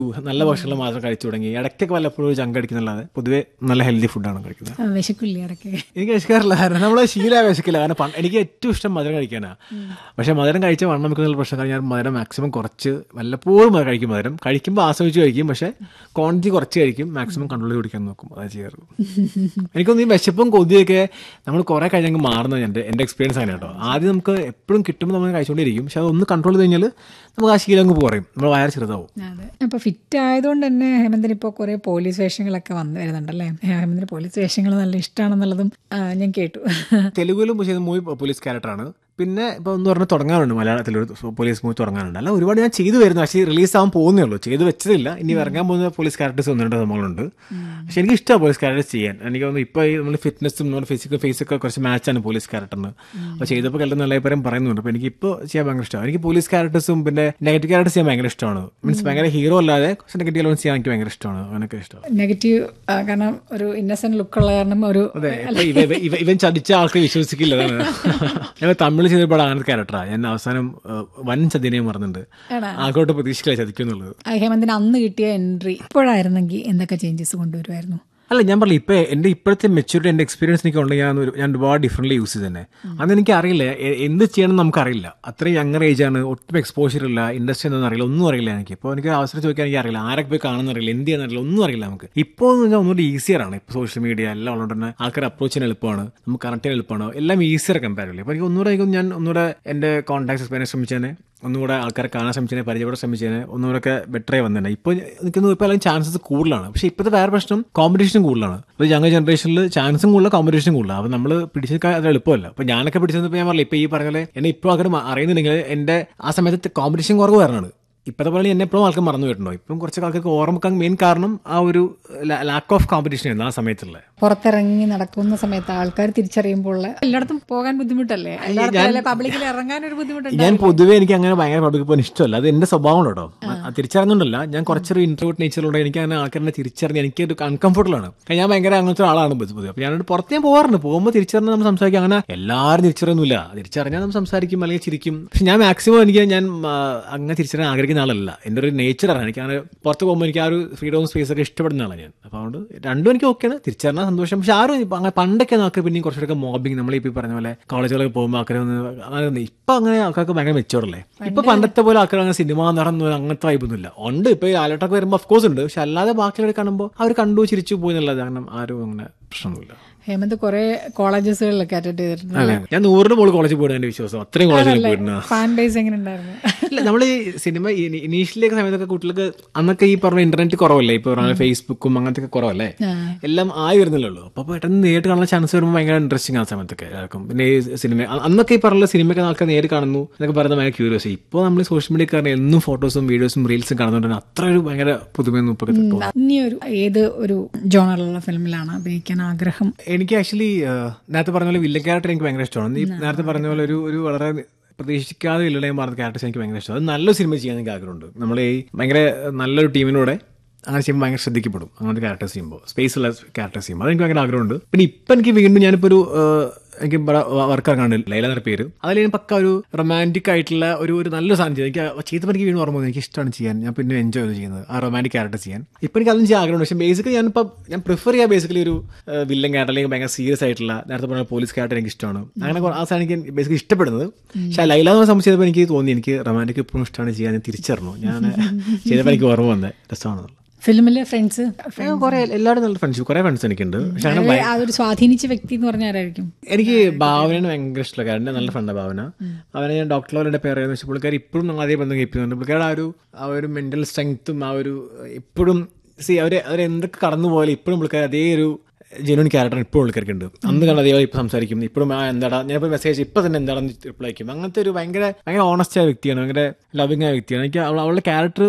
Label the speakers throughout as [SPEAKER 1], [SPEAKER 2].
[SPEAKER 1] നല്ല ഭക്ഷണങ്ങൾ മാത്രം കഴിച്ചു തുടങ്ങി ഇടയ്ക്കൊക്കെ വല്ലപ്പോഴും ജങ്ക് അടിക്കുന്നല്ലാതെ പൊതുവെ നല്ല ഹെൽത്തി ഫുഡാണ് കഴിക്കുന്നത്
[SPEAKER 2] ആ, വിശക്കില്ലേ ഇടയ്ക്ക്
[SPEAKER 1] എനിക്ക് വിശക്കാറില്ല കാരണം നമ്മൾ ശീലമായി വിശക്കില്ല കാരണം പണ്ട് എനിക്ക് ഏറ്റവും ഇഷ്ടം മധുരം കഴിക്കാനാണ് പക്ഷേ മധുരം കഴിച്ച വണ്ണം വെക്കുന്ന പ്രശ്നം കഴിഞ്ഞാൽ ഞാൻ മധുരം മാക്സിമം കുറച്ച് വല്ലപ്പോഴും മധുരം കഴിക്കും മധുരം കഴിക്കുമ്പോൾ ആസ്വദിച്ച് കഴിക്കും പക്ഷേ ക്വാണ്ടിറ്റി കുറച്ച് കഴിക്കും മാക്സിമം കൺട്രോൾ ചെയ്ത് കുടിക്കാൻ നോക്കും അതാ ചെയ്യാറ് എനിക്കൊന്നും ഈ വിശപ്പും കൊതിയൊക്കെ നമ്മൾ കുറെ കഴിഞ്ഞങ്ങ് മാറുന്നത് എൻ്റെ എൻ്റെ എക്സ്പീരിയൻസ് ആണ് കേട്ടോ ആദ്യം നമുക്ക് എപ്പോഴും കിട്ടുമ്പോൾ നമ്മൾ കഴിച്ചുകൊണ്ടിരിക്കും പക്ഷെ അതൊന്ന് കൺട്രോൾ ചെയ്ത് കഴിഞ്ഞാൽ നമുക്ക് ആ ശീലം അങ്ങ് കുറയും നമ്മൾ വയറ് ചെറുതാവും
[SPEAKER 2] അതെ അപ്പൊ ഫിറ്റ് ആയതുകൊണ്ട് തന്നെ ഹേമന്തിന് ഇപ്പോൾ കുറെ പോലീസ് വേഷങ്ങളൊക്കെ വന്നു വരുന്നുണ്ടല്ലേ ഹേമന്തിന് പോലീസ് വേഷങ്ങൾ നല്ല ഇഷ്ടമാണെന്നുള്ളതും ആ, ഞാൻ കേട്ടു
[SPEAKER 1] തെലുഗിലും ചെയ്യുന്ന മൂവി പോലീസ് ക്യാരക്ടറാണ് പിന്നെ ഇപ്പോൾ ഒന്ന് പറഞ്ഞ് തുടങ്ങാറുണ്ട് മലയാളത്തിൽ ഒരു പോലീസ് മൂവി തുടങ്ങാറുണ്ട് അല്ല ഒരുപാട് ഞാൻ ചെയ്തു വരുന്നു പക്ഷേ റിലീസ് ആവാൻ പോകുന്നേ ഉള്ളൂ ചെയ്തു വെച്ചതില്ല ഇനി ഇറങ്ങാൻ പോകുന്ന പോലീസ് ക്യാരക്ടേഴ്സ് ഒന്ന് രണ്ട് സംഭവങ്ങളുണ്ട് പക്ഷെ എനിക്ക് ഇഷ്ടമാണ് പോലീസ് ക്യാരക്ടേഴ്സ് ചെയ്യാൻ എനിക്ക് തോന്നുന്നു ഇപ്പോൾ ഈ നമ്മൾ ഫിറ്റ്നസ്സും നമ്മുടെ ഫിസിക്കൽ ഫേസൊക്കെ കുറച്ച് മാച്ചാണ് പോലീസ് ക്യാരക്ടറിന് അപ്പോൾ ചെയ്തപ്പോൾ കല്ലം നല്ല അഭിപ്രായം പറയുന്നുണ്ട് അപ്പോൾ എനിക്ക് ഇപ്പോൾ ചെയ്യാൻ ഭയങ്കര ഇഷ്ടമാണ് എനിക്ക് പോലീസ് ക്യാരക്ടേഴ്സും പിന്നെ നെഗറ്റീവ് ക്യാരക്ടേഴ്സ് ചെയ്യാൻ ഭയങ്കര ഇഷ്ടമാണ് മീൻസ് ഭയങ്കര ഹീറോ അല്ലാതെ കുറച്ച് നെഗറ്റീവ് എലമെൻസ് ചെയ്യാൻ എനിക്ക് ഭയങ്കര ഇഷ്ടമാണ് അങ്ങനെയൊക്കെ ഇഷ്ടമാണ്
[SPEAKER 2] നെഗറ്റീവ് കാരണം ഒരു ഇന്നസെന്റ് ലുക്കുള്ള കാരണം ഒരു
[SPEAKER 1] അതെ ഇപ്പൊ ഇവ- ഇവ- ഇവ- ഇവൻ ചതിച്ച ആൾക്ക് വിശ്വസിക്കില്ല അതാണ് ഞാൻ തമിഴ് ചെയ്ത പടം അങ്ങനത്തെ ക്യാരക്ടറാണ് ഞാൻ അവസാനം ഏഹ്, വൻ ചതിനെയും മറന്നുണ്ട്
[SPEAKER 2] ആണോ?
[SPEAKER 1] ആൾക്കോട്ട് പ്രതീക്ഷിക്കില്ല ചതിക്കുന്നുള്ളത്
[SPEAKER 2] ആ, ഹേമന്തിന് അന്ന് കിട്ടിയ എൻട്രി ഇപ്പോഴായിരുന്നെങ്കിൽ എന്തൊക്കെ ചേഞ്ചസ് കൊണ്ടുവരുമായിരുന്നു
[SPEAKER 1] അല്ല ഞാൻ പറഞ്ഞില്ല ഇപ്പൊ എന്റെ ഇപ്പോഴത്തെ മെച്ചൂരിറ്റി എന്റെ എക്സ്പീരിയൻസ് എനിക്ക് ഉണ്ടെങ്കിൽ ഞാൻ ഒരു- ഞാൻ ഒരുപാട് ഡിഫറെന്റ് യൂസ് ചെയ്ത് തന്നെ അന്ന് എനിക്ക് അറിയില്ല എ- എന്ത് ചെയ്യണം എന്ന് നമുക്കറിയില്ല അത്രയും യങ്ങർ ഏജ് ആണ് ഒട്ടും എക്സ്പോഷർ ഇല്ല ഇൻഡസ്ട്രി എന്താണെന്ന് അറിയില്ല ഒന്നും അറിയില്ല എനിക്ക് ഇപ്പോൾ എനിക്ക് അവസരം ചോദിക്കാൻ എനിക്ക് അറിയില്ല ആരൊക്കെ പോയി കാണുന്ന അറിയില്ല എന്ത് ചെയ്യാൻ അറിയില്ല ഒന്നും അറിയില്ല നമുക്ക് ഇപ്പോൾ എന്ന് പറഞ്ഞാൽ ഒന്നുകൂടി ഈസിയർ ആണ് ഇപ്പോൾ സോഷ്യൽ മീഡിയ എല്ലാം ഉള്ളതുകൊണ്ട് തന്നെ ആൾക്കാർ അപ്രോച്ച് ചെയ്യാൻ എളുപ്പമാണ് നമുക്ക് കണക്ട് ചെയ്യാൻ എളുപ്പമാണ് എല്ലാം ഈസിയർ കമ്പാരിറ്റീവ്ലി അപ്പോൾ എനിക്ക് ഒന്നുകൂടെ എനിക്ക് ഞാൻ ഒന്നുകൂടെ എന്റെ കോൺടാക്ട്സ് എക്സ്പീരിയൻ ശ്രമിച്ചേനെ ഒന്നുകൂടെ ആൾക്കാരെ കാണാൻ ശ്രമിച്ചതിനെ പരിചയപ്പെടാൻ ശ്രമിച്ചതിനെ ഒന്നുകൂടെ ബെറ്റർ ആയി വന്നതന്നെ ഇപ്പോൾ നിൽക്കുന്ന ഇപ്പോൾ അല്ലെങ്കിൽ ചാൻസസ് കൂടുതലാണ് പക്ഷേ ഇപ്പോഴത്തെ വേറെ പ്രശ്നം കോമ്പറ്റീഷൻ കൂടുതലാണ് ഇപ്പോൾ യങ് ജനറേഷനിൽ ചാൻസും കൂടുതൽ കോമ്പറ്റീഷൻ കൂടുതലാണ് അപ്പോൾ നമ്മൾ പിടിച്ചെടുക്കാൻ അത് എളുപ്പമല്ല അപ്പോൾ ഞാനൊക്കെ പിടിച്ചപ്പോൾ ഞാൻ പറഞ്ഞില്ല ഇപ്പോൾ ഈ പറഞ്ഞ പോലെ എന്നെ ഇപ്പോൾ ആൾക്കാർ അറിയുന്നുണ്ടെങ്കിൽ എൻ്റെ ആ സമയത്ത് കോമ്പറ്റീഷൻ കുറവ് കാരണമാണ് ഇപ്പോഴത്തെ പോലെ എന്നെ എപ്പോഴും ആൾക്കാർ മറന്നു പോയിട്ടുണ്ടോ ഇപ്പം കുറച്ച് ആൾക്കാർക്ക് ഓർമ്മക്കാൻ മെയിൻ കാരണം ആ ഒരു ലാക്ക് ഓഫ് കോമ്പറ്റീഷൻ ആയിരുന്നു ആ സമയത്തുള്ള
[SPEAKER 2] പുറത്തിറങ്ങി നടക്കുന്ന സമയത്ത് ആൾക്കാർ തിരിച്ചറിയുമ്പോൾ എല്ലായിടത്തും പോകാൻ ബുദ്ധിമുട്ടല്ലേ എല്ലായിടത്തും പബ്ലിക്കിൽ ഇറങ്ങാൻ ഒരു ബുദ്ധിമുട്ടുണ്ട്
[SPEAKER 1] ഞാൻ പൊതുവേ എനിക്ക് അങ്ങനെ ഭയങ്കര പബ്ലിക് പോകാൻ ഇഷ്ടമല്ല അത് എന്റെ സ്വഭാവം കേട്ടോ തിരിച്ചറിഞ്ഞുണ്ടല്ല ഞാൻ കുറച്ചൊരു ഇന്റർവ്യൂട്ട് നേച്ചറിലൂടെ എനിക്ക് അങ്ങനെ ആൾക്കാരെ തിരിച്ചറിഞ്ഞ് എനിക്ക് ഒരു അൺകംഫർട്ടബിൾ ആണ് കാരണം ഞാൻ ഭയങ്കര അങ്ങനത്തെ ഒരാളാണ് പൊതു- പൊതുവെ അപ്പോൾ ഞാനൊരു പുറത്ത് ഞാൻ പോകാറുണ്ട് പോകുമ്പോൾ തിരിച്ചറിഞ്ഞ് നമ്മൾ സംസാരിക്കും അങ്ങനെ എല്ലാവരും തിരിച്ചറിയൊന്നുമില്ല തിരിച്ചറിഞ്ഞാൽ നമ്മൾ സംസാരിക്കും അല്ലെങ്കിൽ ചിരിക്കും പക്ഷെ ഞാൻ മാക്സിമം എനിക്ക് ഞാൻ ആ, അങ്ങനെ തിരിച്ചറിയാൻ ആഗ്രഹിക്കുന്ന ആളല്ല എൻ്റെ ഒരു നേച്ചറാണ് എനിക്ക് അങ്ങനെ പുറത്ത് പോകുമ്പോൾ എനിക്ക് ആ ഒരു ഫ്രീഡവും സ്പേസ് ഒക്കെ ഇഷ്ടപ്പെടുന്ന ആളാണ് ഞാൻ അപ്പോൾ അതുകൊണ്ട് രണ്ടും എനിക്ക് ഓക്കെയാണ് തിരിച്ചറിഞ്ഞാൽ സന്തോഷം പക്ഷെ ആരും ഇപ്പം അങ്ങനെ പണ്ടൊക്കെ നമുക്ക് പിന്നെയും കുറച്ചുകൂടെ മോബിങ് നമ്മൾ ഇപ്പോൾ പറഞ്ഞ പോലെ കോളേജുകളൊക്കെ പോകുമ്പോൾ ആൾക്കാർ ഒന്ന് അങ്ങനെ ഇപ്പം അങ്ങനെ ആൾക്കാർക്ക് ഭയങ്കര മെച്ചോറല്ലേ ഇപ്പൊ പണ്ടത്തെ പോലെ ആൾക്കാർ അങ്ങനെ സിനിമ നടന്നു അങ്ങനത്തെ വൈബൊന്നുമില്ല ഉണ്ട് ഇപ്പൊ ഈ ആലോട്ടൊക്കെ വരുമ്പോൾ ഓഫ് കോഴ്സ് ഉണ്ട് പക്ഷെ അല്ലാതെ ബാക്കിയുള്ളവരെ കാണുമ്പോൾ അവർ കണ്ടു ചിരിച്ചു പോയി എന്നുള്ളത് കാരണം ആരും അങ്ങനെ പ്രശ്നമൊന്നുമില്ല
[SPEAKER 2] ഹേമന്ത് കുറെ കോളേജസുകളിലൊക്കെ അറ്റൻഡ് ചെയ്തിട്ടുണ്ട്
[SPEAKER 1] അതെ ഞാൻ നൂറിന് മുകളിൽ കോളേജിൽ പോയിട്ട് എന്റെ വിശ്വാസം അത്രയും കോളേജിൽ പോയിരുന്നു
[SPEAKER 2] ഫാൻ ബേസ് എങ്ങനെ ഉണ്ടായിരുന്നു
[SPEAKER 1] ഇല്ല നമ്മൾ ഈ സിനിമ ഇനീഷ്യലി ഒക്കെ സമയത്തൊക്കെ കുട്ടികൾക്ക് അന്നൊക്കെ ഈ പറഞ്ഞ ഇന്റർനെറ്റ് കുറവല്ലേ ഇപ്പൊ പറഞ്ഞ ഫേസ്ബുക്കും അങ്ങനത്തെ ഒക്കെ കുറവല്ലേ എല്ലാം ആയി വരുന്നില്ലേ ഉള്ളൂ അപ്പൊ പെട്ടെന്ന് നേരിട്ട് കാണുന്ന ചാൻസ് വരുമ്പോൾ ഭയങ്കര ഇൻട്രസ്റ്റിംഗ് ആ സമയത്തൊക്കെ എല്ലാവർക്കും പിന്നെ ഈ സിനിമ അ- അന്നൊക്കെ ഈ പറഞ്ഞ സിനിമയൊക്കെ ആൾക്കാർ നേരിട്ട് കാണുന്നു എന്നൊക്കെ പറയുന്നത് ഭയങ്കര ക്യൂരിയസ് ഇപ്പോൾ നമ്മൾ സോഷ്യൽ മീഡിയ കാരണം എന്നും ഫോട്ടോസും വീഡിയോസും റീൽസും കാണുന്നുണ്ട് തന്നെ അത്ര ഒരു ഭയങ്കര പുതുമയൊന്നും ഇപ്പൊ കിട്ടും
[SPEAKER 2] ഇനി ഒരു ഏത് ഒരു ജോണറിലുള്ള ഫിലിമിലാണ് അഭിനയിക്കാൻ ആഗ്രഹം
[SPEAKER 1] എനിക്ക് ആക്ച്വലി നേരത്തെ പറഞ്ഞ പോലെ വില്ലൻ ക്യാരക്ടർ എനിക്ക് ഭയങ്കര ഇഷ്ടമാണ് നീ നേരത്തെ പറഞ്ഞ പോലെ ഒരു ഒരു വളരെ പ്രതീക്ഷിക്കാതെ വില്ലടയും പറഞ്ഞ ക്യാരക്ടേഴ്സ് എനിക്ക് ഭയങ്കര ഇഷ്ടമാണ് അത് നല്ലൊരു സിനിമ ചെയ്യാൻ എനിക്ക് ആഗ്രഹമുണ്ട് നമ്മൾ ഈ ഭയങ്കര നല്ലൊരു ടീമിനൂടെ അങ്ങനെ ചെയ്യുമ്പോൾ ഭയങ്കര ശ്രദ്ധിക്കപ്പെടും അങ്ങനത്തെ ക്യാരക്ടേഴ്സ് ചെയ്യുമ്പോൾ സ്പേസുള്ള ക്യാരക്ടേഴ്സ് ചെയ്യുമ്പോൾ അതെനിക്ക് ഭയങ്കര ആഗ്രഹമുണ്ട് പിന്നെ ഇപ്പം എനിക്ക് വീണ്ടും ഞാനിപ്പോൾ ഒരു ഏഹ്, എനിക്ക് വർക്ക് ഇറങ്ങാണ്ട് ലൈല എന്ന പേര് അതിൽ ഞാൻ പക്ക ഒരു റൊമാൻറ്റിക് ആയിട്ടുള്ള ഒരു ഒരു നല്ല സാധനം ചെയ്തു എനിക്ക് ചെയ്തപ്പോൾ എനിക്ക് വീണ്ടും ഓർമ്മ വന്നു. എനിക്ക് ഇഷ്ടമാണ് ചെയ്യാൻ ഞാൻ പിന്നെ എൻജോയ് ചെയ്ത് ചെയ്യുന്നത് ആ റൊമാൻറ്റിക് ക്യാരക്ടർ ചെയ്യാൻ ഇപ്പം എനിക്ക് അതും ചെയ്യാൻ ആഗ്രഹമുണ്ട് പക്ഷേ ബേസിക്കലി ഞാനിപ്പോൾ ഞാൻ പ്രിഫർ ചെയ്യാൻ ബേസിക്കലി ഒരു വില്ലൻ ക്യാരക്ടർ അല്ലെങ്കിൽ ഭയങ്കര സീരിയസ് ആയിട്ടുള്ള നേരത്തെ പറഞ്ഞ പോലീസ് ക്യാരക്ടർ എനിക്ക് ഇഷ്ടമാണ് അങ്ങനെ കുറെ- ആ സാധനം എനിക്ക് ബേസിക്കലി ഇഷ്ടപ്പെടുന്നത് പക്ഷേ ആ ലൈല എന്ന് സംബന്ധിച്ച് ചെയ്തപ്പോൾ എനിക്ക് തോന്നി എനിക്ക് റൊമാൻറ്റിക് ഇപ്പോഴും ഇഷ്ടമാണ് ചെയ്യാൻ ഞാൻ തിരിച്ചറിഞ്ഞു ഞാൻ ചെയ്തപ്പോൾ എനിക്ക് ഓർമ്മ വന്നത് രസമാണെന്നുള്ളത്
[SPEAKER 2] ഫിലിമിലെ ഫ്രണ്ട്സ്
[SPEAKER 1] കുറെ എല്ലാവരും നല്ല ഫ്രണ്ട്സ് കുറെ ഫ്രണ്ട്സ് എനിക്കുണ്ട് പക്ഷെ അങ്ങനെ
[SPEAKER 2] ആ ഒരു സ്വാധീനിച്ച വ്യക്തി എന്ന് പറഞ്ഞാൽ ആരായിരിക്കും
[SPEAKER 1] എനിക്ക് ഭാവനയാണ് ഭയങ്കര ഇഷ്ടമുള്ള കാര്യം എൻ്റെ നല്ല ഫ്രണ്ടാണ് ഭാവന അവനെ ഞാൻ ഡോക്ടർ ലോലിന്റെ പേര് വെച്ചാൽ പുള്ളിക്കാർ ഇപ്പോഴും നമ്മൾ അതേ ബന്ധം കീപ്പിക്കുന്നുണ്ട് പുള്ളിക്കാരുടെ ആ ഒരു ആ ഒരു മെന്റൽ സ്ട്രെങ്ത്തും ആ ഒരു ഇപ്പോഴും സി അവർ അവർ എന്തൊക്കെ കടന്നു പോയാലും ഇപ്പോഴും പുള്ളിക്കാർ അതേ ഒരു ജെനുവൻ ക്യാരക്ടർ ഇപ്പോൾ പുള്ളിക്കാർക്കുണ്ട് അന്ന് കണ്ട അതേപോലെ ഇപ്പോൾ സംസാരിക്കും ഇപ്പോഴും ആ എന്താടാ ഞാനിപ്പോൾ മെസ്സേജ് ഇപ്പം തന്നെ എന്താണെന്ന് റിപ്ലൈ അയക്കും അങ്ങനത്തെ ഒരു ഭയങ്കര ഭയങ്കര ഓണസ്റ്റ് ആയ വ്യക്തിയാണ് ഭയങ്കര ലവിങ് ആയ വ്യക്തിയാണ് എനിക്ക് അവൾ അവളുടെ ക്യാരക്ടർ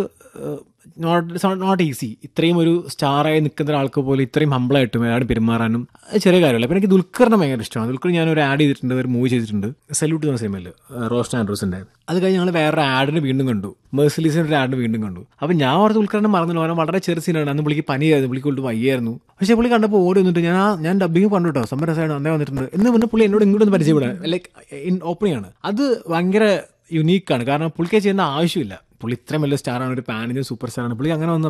[SPEAKER 1] നോട്ട് നോട്ട് ഈസി ഇത്രയും ഒരു സ്റ്റാറായി നിൽക്കുന്ന ഒരാൾക്ക് പോലും ഇത്രയും ഹമ്പിളായിട്ടും അയാൾ പെരുമാറാനും അത് ചെറിയ കാര്യമല്ല അപ്പം എനിക്ക് ദുൽഖറിനെ ഭയങ്കര ഇഷ്ടമാണ് ദുൽഖർ ഞാൻ ഒരു ആഡ് ചെയ്തിട്ടുണ്ട് ഒരു മൂവി ചെയ്തിട്ടുണ്ട് സല്യൂട്ട് എന്ന സിനിമയിൽ റോസ്റ്റ് ആൻഡ്രൂസിന്റെ അത് കഴിഞ്ഞ് ഞങ്ങൾ വേറെ ആഡിന് വീണ്ടും കണ്ടു മേഴ്സലീസിന്റെ ഒരു ആഡിന് വീണ്ടും കണ്ടു അപ്പം ഞാൻ ഓർത്ത് ദുൽഖറിനെ മറന്നില്ല അവനെ വളരെ ചെറിയ സീനാണ് അന്ന് പുള്ളിക്ക് പനിയായിരുന്നു പുള്ളിക്ക് കൊണ്ട് വയ്യായിരുന്നു പക്ഷേ പുള്ളി കണ്ടപ്പോൾ ഓടി വന്നിട്ട് ഞാൻ ആ- ഞാൻ ഡബിങ് കണ്ടു കേട്ടോ സംഭവ രസമായിട്ട് അന്നേ വന്നിട്ടുണ്ട് എന്ന് പറഞ്ഞ പുള്ളി എന്നോട് ഇങ്ങോട്ട് ഒന്ന് പരിചയപ്പെടാൻ ലൈക്ക് ഇൻ ഓപ്പണിംഗ് ആണ് അത് ഭയങ്കര യുണീക്കാണ് കാരണം പുള്ളിക്ക് ചെയ്യുന്ന ആവശ്യമില്ല പുള്ളി ഇത്രയും വലിയ സ്റ്റാറാണ് ഒരു പാൻ ഇന്ത്യൻ സൂപ്പർ സ്റ്റാറാണ് പുള്ളി അങ്ങനെ ഒന്നും